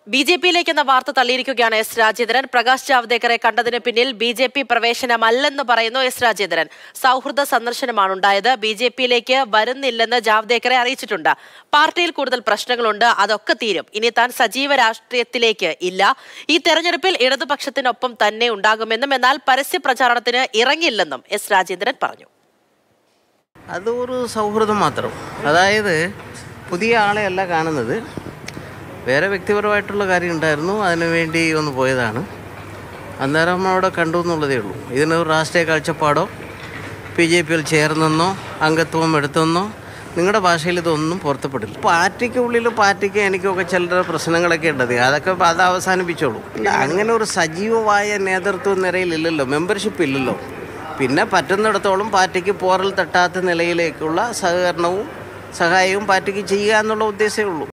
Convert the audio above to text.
B J പിയിലേക്ക് എന്ന വാർത്ത തള്ളിയിരിക്കുകയാണ് എസ് രാജേന്ദ്രൻ പ്രകാശ് ജാവ്ദേക്കറെ കണ്ടതിന് പിന്നിൽ ബി ജെ പി പ്രവേശനമല്ലെന്ന് പറയുന്നു എസ് രാജേന്ദ്രൻ സൗഹൃദ സന്ദർശനമാണ് ഉണ്ടായത് ബി ജെ പിയിലേക്ക് വരുന്നില്ലെന്ന് ജാവ്ദേക്കറെ അറിയിച്ചിട്ടുണ്ട് പാർട്ടിയിൽ കൂടുതൽ പ്രശ്നങ്ങളുണ്ട് അതൊക്കെ തീരും ഇനി താൻ സജീവ രാഷ്ട്രീയത്തിലേക്ക് ഇല്ല ഈ തെരഞ്ഞെടുപ്പിൽ ഇടതുപക്ഷത്തിനൊപ്പം തന്നെ ഉണ്ടാകുമെന്നും എന്നാൽ പരസ്യ പ്രചാരണത്തിന് ഇറങ്ങില്ലെന്നും എസ് രാജേന്ദ്രൻ പറഞ്ഞു അത് ഒരു സൗഹൃദം മാത്രം അതായത് പുതിയ ആളെയല്ല കാണുന്നത് വേറെ വ്യക്തിപരമായിട്ടുള്ള കാര്യം ഉണ്ടായിരുന്നു അതിനുവേണ്ടി ഒന്ന് പോയതാണ് അന്നേരം അവിടെ കണ്ടു എന്നുള്ളതേ ഉള്ളൂ ഇതിനൊരു രാഷ്ട്രീയ കാഴ്ചപ്പാടോ ബി ജെ പിയിൽ ചേർന്നെന്നോ അംഗത്വം എടുത്തെന്നോ നിങ്ങളുടെ ഭാഷയിൽ ഇതൊന്നും പുറത്തുപ്പെടില്ല പാർട്ടിക്കുള്ളിൽ പാർട്ടിക്ക് എനിക്കൊക്കെ ചില പ്രശ്നങ്ങളൊക്കെ ഉണ്ടത് അതൊക്കെ അത് അവസാനിപ്പിച്ചോളൂ ഇല്ല അങ്ങനെ ഒരു സജീവമായ നേതൃത്വ നിരയിലില്ലല്ലോ മെമ്പർഷിപ്പ് ഇല്ലല്ലോ പിന്നെ പറ്റുന്നിടത്തോളം പാർട്ടിക്ക് പോറൽ തട്ടാത്ത നിലയിലേക്കുള്ള സഹകരണവും സഹായവും പാർട്ടിക്ക് ചെയ്യുക എന്നുള്ള ഉദ്ദേശമേ ഉള്ളൂ